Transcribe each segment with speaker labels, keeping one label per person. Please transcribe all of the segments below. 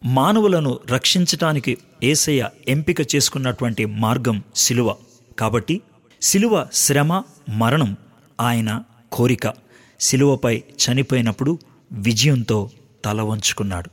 Speaker 1: మానవులను రక్షించటానికి ఏసయ్య ఎంపిక చేసుకున్నటువంటి మార్గం శిలువ కాబట్టి శిలువ శ్రమ మరణం ఆయన కోరిక శిలువపై చనిపోయినప్పుడు విజయంతో తల వంచుకున్నాడు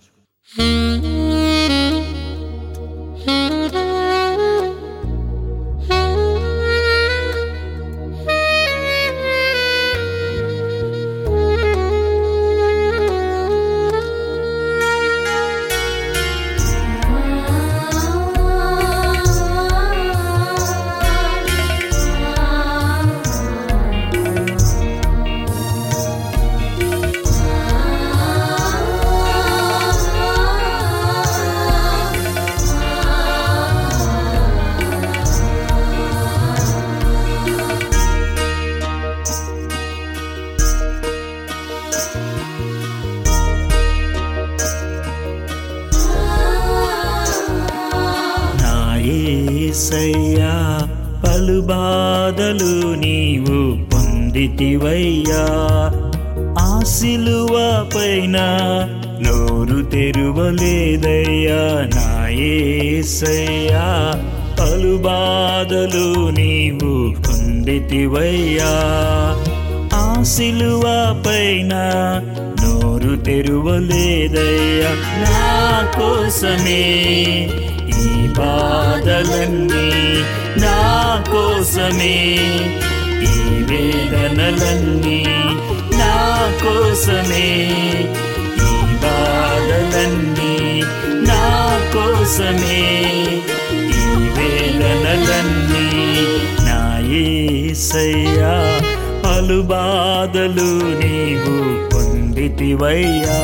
Speaker 1: నా యేసయ్యా పలు బాధలు నీవు పొందితివయ్యా ఆ సిలువ పైన నోరు తెరువలేదయ్యా నా యేసయ్యా పలు బాధలు నీవు పొందితివయ్యా ఆ సిలువ పైన నోరు తెరువలేదయ్యా నా కోసమే ఈ బాధలన్నీ నా కోసమే ఈ వేదనలన్నీ నా కోసమే ఈ బాధలన్నీ నా కోసమే ఈ వేదనలన్నీ నా యేసయ్యా పలు బాధలు నీవు పొందితివయ్యా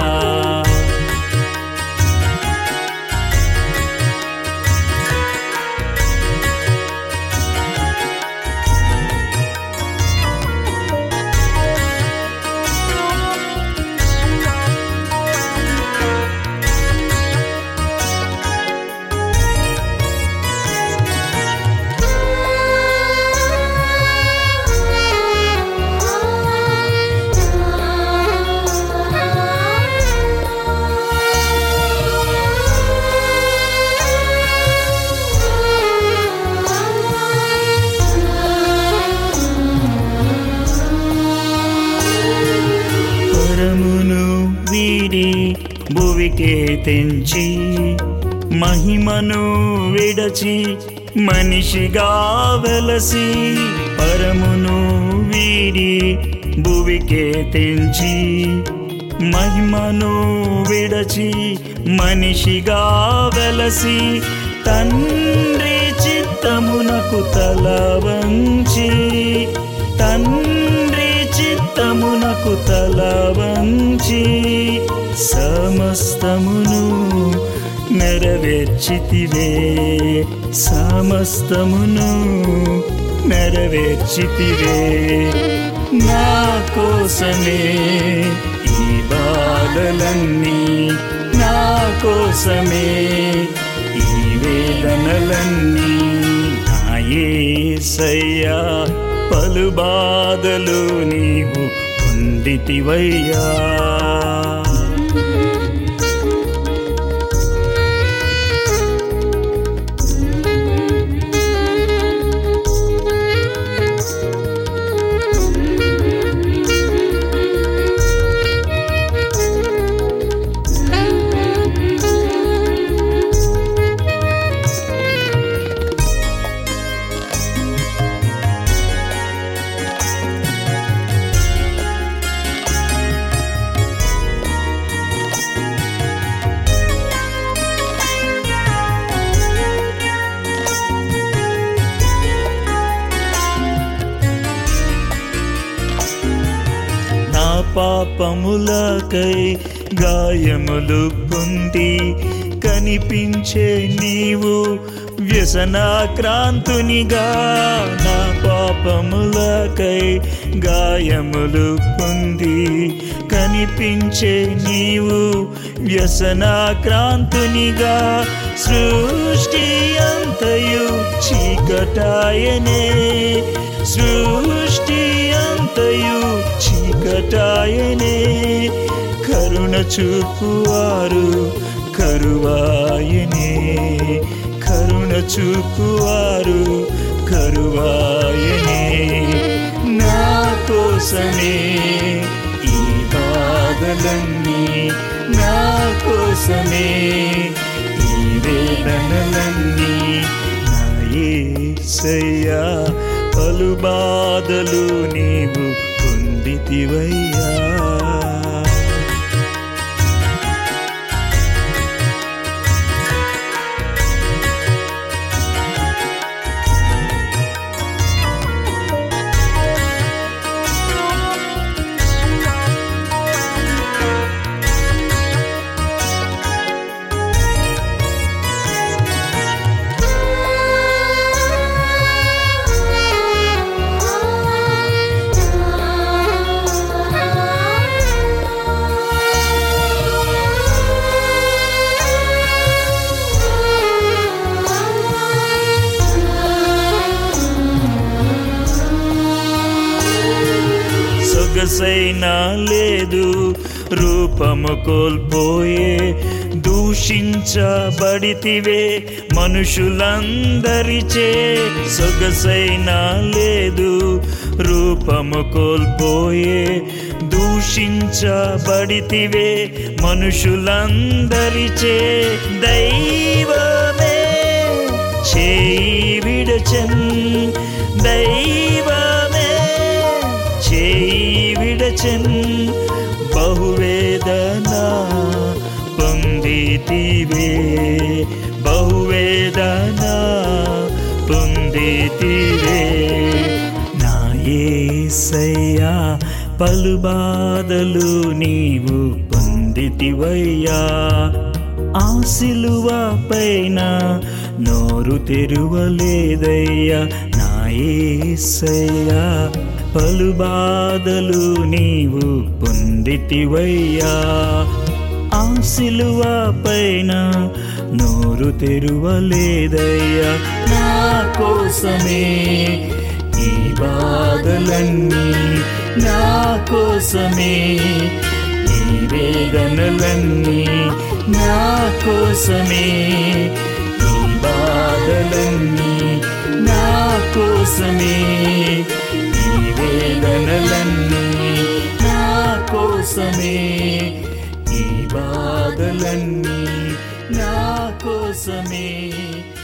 Speaker 1: పరమును వీడి భువికే తెంచి మహిమను విడచి మనిషిగా వెలసి పరమును వీడి భువికే తెంచి మహిమను విడచి మనిషిగా వెలసి తండ్రి చిత్తమునకు తల వంచి తండ్రి చిత్తమునకు తల వంచి సమస్తమును నెరవేర్చితివే సమస్తమును నెరవేర్చితివే నా కోసమే ఈ బాధలన్నీ నా కోసమే ఈ వేదనలన్నీ నా యేసయ్యా పలు బాధలు నీవు పొందితివయ్యా నా పాపములకై గాయములు పొంది కనిపించే నీవు వ్యసనాక్రాంతునిగా నా పాపములకై గాయములు పొంది కనిపించే నీవు వ్యసనాక్రాంతునిగా సృష్టి అంతయు చీకటాయనే సృష్టి అంతయు చీకటాయనే కరుణ చూపువారు కరుణ కరువాయనే కరుణ చూపువారు కరువాయనే నా కోసమే ఈ బాధలన్నీ నా కోసమే ఈ వేదనలన్నీ నా యేసయ్యా పలు బాధలు నీవు పొందితివయ్యా సొగసైనా లేదు రూపము కోల్పోయే దూషించబడితివే మనుషులందరిచే సొగసైనా లేదు రూపము కోల్పోయే దూషించబడితివే మనుషులందరిచే దైవమే చేయి విడచన్ దైవమే చేయి విడచన్ బహువేదన పొందితివే బహువేదన పొందితివే నా యేసయ్యా పలు బాధలు నీవు పొందితివయ్యా ఆ సిలువ పైన నోరు తెరువలేదయ్యా నా యేసయ్యా పలు బాధలు నీవు పొందితివయ్యా ఆ సిలువ పైన నోరు తెరువలేదయ్యా నా కోసమే ఈ బాధలన్నీ నా కోసమే ఈ వేదనలన్నీ నా కోసమే ఈ బాధలన్నీ నా కోసమే ఈ వేదనలన్నీ నా కోసమే ఈ బాధలన్నీ నా కోసమే